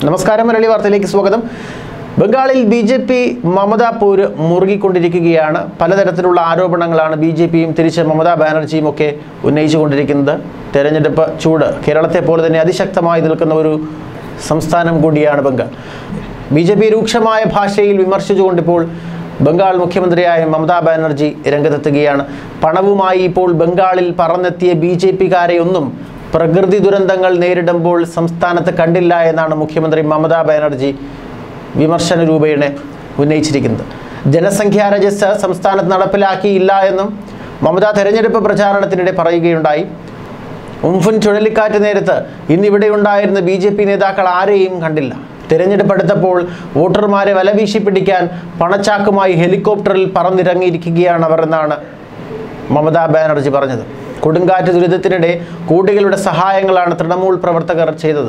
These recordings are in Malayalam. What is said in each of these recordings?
നമസ്കാരം മലയാളി വാർത്തയിലേക്ക് സ്വാഗതം ബംഗാളിൽ ബി ജെ പി മമതാ പോര് മുറുകിക്കൊണ്ടിരിക്കുകയാണ് പലതരത്തിലുള്ള ആരോപണങ്ങളാണ് ബി ജെ പിയും തിരിച്ച് മമതാ ബാനർജിയും ഒക്കെ ഉന്നയിച്ചുകൊണ്ടിരിക്കുന്നത് തെരഞ്ഞെടുപ്പ് ചൂട് കേരളത്തെ പോലെ തന്നെ അതിശക്തമായി നിൽക്കുന്ന ഒരു സംസ്ഥാനം കൂടിയാണ് ബംഗാൾ ബി ജെ പി രൂക്ഷമായ ഭാഷയിൽ വിമർശിച്ചുകൊണ്ടിപ്പോൾ ബംഗാൾ മുഖ്യമന്ത്രിയായ മമതാ ബാനർജി രംഗത്തെത്തുകയാണ് പണവുമായി ഇപ്പോൾ ബംഗാളിൽ പറന്നെത്തിയ ബി ജെ പിക്കാരെയൊന്നും പ്രകൃതി ദുരന്തങ്ങൾ നേരിടുമ്പോൾ സംസ്ഥാനത്ത് കണ്ടില്ല എന്നാണ് മുഖ്യമന്ത്രി മമതാ ബാനർജി വിമർശന രൂപേണ ഉന്നയിച്ചിരിക്കുന്നത് ജനസംഖ്യാ രജിസ്റ്റർ സംസ്ഥാനത്ത് നടപ്പിലാക്കിയില്ല എന്നും മമത തെരഞ്ഞെടുപ്പ് പ്രചാരണത്തിനിടെ പറയുകയുണ്ടായി ഉംഫുൻ ചുഴലിക്കാറ്റ് നേരത്ത് ഇന്നിവിടെ ഉണ്ടായിരുന്ന ബി ജെ പി നേതാക്കൾ ആരെയും കണ്ടില്ല തിരഞ്ഞെടുപ്പ് അടുത്തപ്പോൾ വോട്ടർമാരെ വലവീശി പിടിക്കാൻ പണച്ചാക്കുമായി ഹെലികോപ്റ്ററിൽ പറന്നിറങ്ങിയിരിക്കുകയാണ് അവർ എന്നാണ് മമതാ ബാനർജി പറഞ്ഞത് കൊടുങ്കാറ്റ് ദുരിതത്തിനിടെ കോടികളുടെ സഹായങ്ങളാണ് തൃണമൂൽ പ്രവർത്തകർ ചെയ്തത്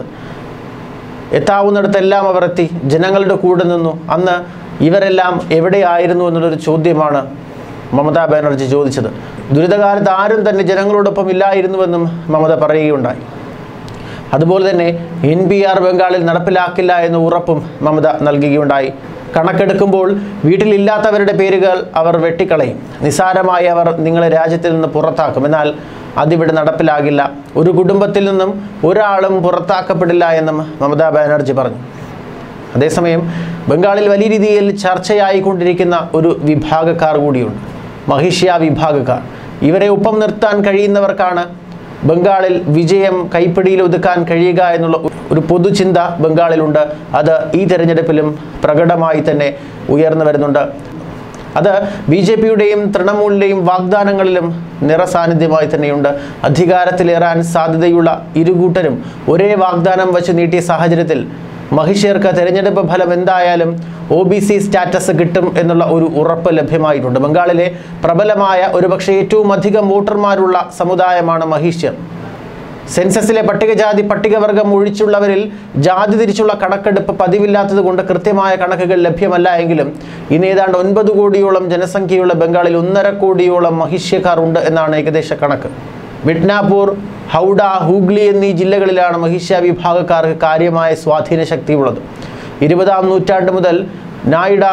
എത്താവുന്നിടത്തെല്ലാം അവർ എത്തി ജനങ്ങളുടെ കൂടെ നിന്നു അന്ന് ഇവരെല്ലാം എവിടെയായിരുന്നു എന്നുള്ളൊരു ചോദ്യമാണ് മമതാ ബാനർജി ചോദിച്ചത് ദുരിതകാലത്ത് ആരും തന്നെ ജനങ്ങളോടൊപ്പം ഇല്ലായിരുന്നുവെന്നും മമത പറയുകയുണ്ടായി അതുപോലെ തന്നെ എൻ പി ആർ ബംഗാളിൽ നടപ്പിലാക്കില്ല എന്ന ഉറപ്പും മമത നൽകുകയുണ്ടായി കണക്കെടുക്കുമ്പോൾ വീട്ടിലില്ലാത്തവരുടെ പേരുകൾ അവർ വെട്ടിക്കളയും നിസാരമായി അവർ നിങ്ങളെ രാജ്യത്തിൽ നിന്ന് പുറത്താക്കും എന്നാൽ അതിവിടെ നടപ്പിലാകില്ല ഒരു കുടുംബത്തിൽ നിന്നും ഒരാളും പുറത്താക്കപ്പെടില്ല എന്നും മമതാ ബാനർജി പറഞ്ഞു അതേസമയം ബംഗാളിൽ വലിയ രീതിയിൽ ചർച്ചയായിക്കൊണ്ടിരിക്കുന്ന ഒരു വിഭാഗക്കാർ കൂടിയുണ്ട് മഹിഷ്യ വിഭാഗക്കാർ ഇവരെ ഒപ്പം നിർത്താൻ കഴിയുന്നവർക്കാണ് ബംഗാളിൽ വിജയം കൈപ്പിടിയിൽ ഒതുക്കാൻ കഴിയുക എന്നുള്ള ഒരു പൊതുചിന്ത ബംഗാളിലുണ്ട് അത് ഈ തെരഞ്ഞെടുപ്പിലും പ്രകടമായി തന്നെ ഉയർന്നു വരുന്നുണ്ട് അത് ബി ജെ പിയുടെയും തൃണമൂലിൻ്റെയും വാഗ്ദാനങ്ങളിലും നിറസാന്നിധ്യമായി തന്നെയുണ്ട് അധികാരത്തിലേറാൻ സാധ്യതയുള്ള ഇരുകൂട്ടരും ഒരേ വാഗ്ദാനം വച്ച് നീട്ടിയ സാഹചര്യത്തിൽ മഹിഷ്യർക്ക് തെരഞ്ഞെടുപ്പ് ഫലം എന്തായാലും ഒ ബി സി സ്റ്റാറ്റസ് കിട്ടും എന്നുള്ള ഒരു ഉറപ്പ് ലഭ്യമായിട്ടുണ്ട് ബംഗാളിലെ പ്രബലമായ ഒരുപക്ഷെ ഏറ്റവും അധികം വോട്ടർമാരുള്ള സമുദായമാണ് മഹിഷ്യർ സെൻസസിലെ പട്ടികജാതി പട്ടികവർഗം ഒഴിച്ചുള്ളവരിൽ ജാതി തിരിച്ചുള്ള കണക്കെടുപ്പ് പതിവില്ലാത്തത് കൊണ്ട് കൃത്യമായ കണക്കുകൾ ലഭ്യമല്ല എങ്കിലും ഇനി ഏതാണ്ട് ഒൻപത് കോടിയോളം ജനസംഖ്യയുള്ള ബംഗാളിൽ ഒന്നര കോടിയോളം മഹിഷ്യക്കാർ ഉണ്ട് എന്നാണ് ഏകദേശ കണക്ക് മിഡ്നാപൂർ ഹൗഡ ഹൂഗ്ലി എന്നീ ജില്ലകളിലാണ് മഹിഷ്യ വിഭാഗക്കാർക്ക് കാര്യമായ സ്വാധീന ശക്തിയുള്ളത് ഇരുപതാം നൂറ്റാണ്ട് മുതൽ നായിഡ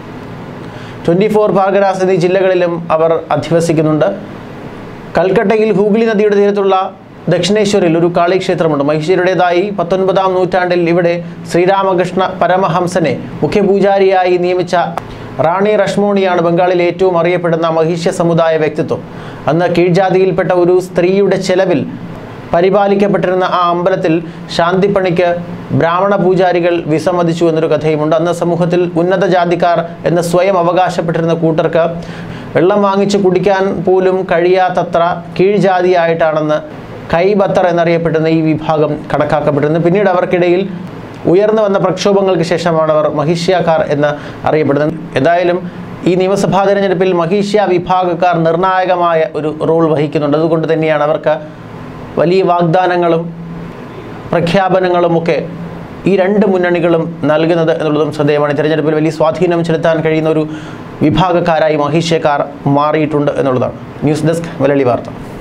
ട്വൻറ്റി ഫോർ പാർഗനാസ് എന്നീ ജില്ലകളിലും അവർ അധിവസിക്കുന്നുണ്ട് കൽക്കട്ടയിൽ ഹൂഗ്ലി നദിയുടെ തീരത്തുള്ള ദക്ഷിണേശ്വരിൽ ഒരു കാളിക്ഷേത്രമുണ്ട് മഹിഷീരുടേതായി പത്തൊൻപതാം നൂറ്റാണ്ടിൽ ഇവിടെ ശ്രീരാമകൃഷ്ണ പരമഹംസനെ മുഖ്യപൂജാരിയായി നിയമിച്ച റാണി റഷ്മോണിയാണ് ബംഗാളിലെ ഏറ്റവും അറിയപ്പെടുന്ന മഹിഷ്യ സമുദായ വ്യക്തിത്വം അന്ന് കീഴ്ജാതിയിൽപ്പെട്ട ഒരു സ്ത്രീയുടെ ചെലവിൽ പരിപാലിക്കപ്പെട്ടിരുന്ന ആ അമ്പലത്തിൽ ശാന്തിപ്പണിക്ക് ബ്രാഹ്മണ പൂജാരികൾ വിസമ്മതിച്ചു എന്നൊരു കഥയുമുണ്ട് അന്ന് സമൂഹത്തിൽ ഉന്നത ജാതിക്കാർ എന്ന് സ്വയം അവകാശപ്പെട്ടിരുന്ന കൂട്ടർക്ക് വെള്ളം വാങ്ങിച്ച് കുടിക്കാൻ പോലും കഴിയാത്തത്ര കീഴ്ജാതിയായിട്ടാണെന്ന് കൈബത്തർ എന്നറിയപ്പെടുന്ന ഈ വിഭാഗം കണക്കാക്കപ്പെട്ടിരുന്നത് പിന്നീട് അവർക്കിടയിൽ ഉയർന്നു വന്ന പ്രക്ഷോഭങ്ങൾക്ക് ശേഷമാണ് അവർ മഹിഷ്യാക്കാർ എന്ന് അറിയപ്പെടുന്നത് എന്തായാലും ഈ നിയമസഭാ തെരഞ്ഞെടുപ്പിൽ മഹീഷ്യ വിഭാഗക്കാർ നിർണായകമായ ഒരു റോൾ വഹിക്കുന്നുണ്ട് അതുകൊണ്ട് തന്നെയാണ് അവർക്ക് വലിയ വാഗ്ദാനങ്ങളും പ്രഖ്യാപനങ്ങളുമൊക്കെ ഈ രണ്ട് മുന്നണികളും നൽകുന്നത് എന്നുള്ളതും ശ്രദ്ധേയമാണ് ഈ തെരഞ്ഞെടുപ്പിൽ വലിയ സ്വാധീനം ചെലുത്താൻ കഴിയുന്ന ഒരു വിഭാഗക്കാരായി മഹീഷ്യക്കാർ മാറിയിട്ടുണ്ട് എന്നുള്ളതാണ് ന്യൂസ് ഡെസ്ക് മലയാളി വാർത്ത